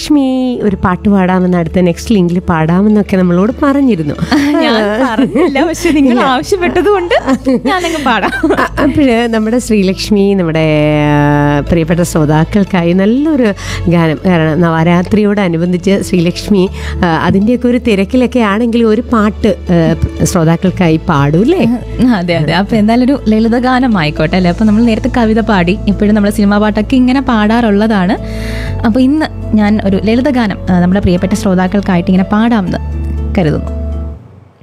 ശ്രീലക്ഷ്മി ഒരു പാട്ട് പാടാമെന്ന് അടുത്ത നെക്സ്റ്റ് ലിങ്കിൽ പാടാമെന്നൊക്കെ നമ്മളോട് പറഞ്ഞിരുന്നു ഞാൻ പറഞ്ഞില്ല പക്ഷെ നിങ്ങൾ ആവശ്യപ്പെട്ടത് കൊണ്ട് ഞാനങ്ങ് പാടാം അപ്പോൾ നമ്മുടെ ശ്രീലക്ഷ്മി നമ്മുടെ ആ, പ്രിയപ്പെട്ട ശ്രോതാക്കൾക്കായി നല്ലൊരു ഗാനം കാരണം നവരാത്രിയോടനുബന്ധിച്ച് ശ്രീലക്ഷ്മി ആ, അതിൻ്റെയൊക്കെ ഒരു തിരക്കിലൊക്കെ ആണെങ്കിൽ ഒരു പാട്ട് ആ, ശ്രോതാക്കൾക്കായി പാടൂല്ലേ അതെ അതെ അപ്പൊ എന്തായാലും ഒരു ലളിതഗാനം ആയിക്കോട്ടെ അല്ലേ അപ്പൊ നമ്മൾ നേരത്തെ കവിത പാടി ഇപ്പോഴും നമ്മുടെ സിനിമാ പാട്ടൊക്കെ ഇങ്ങനെ പാടാറുള്ളതാണ് അപ്പൊ ഇന്ന് ഞാൻ ഒരു ലളിതഗാനം ആ, നമ്മുടെ പ്രിയപ്പെട്ട ശ്രോതാക്കൾക്കായിട്ട് ഇങ്ങനെ പാടാമെന്ന് കരുതുന്നു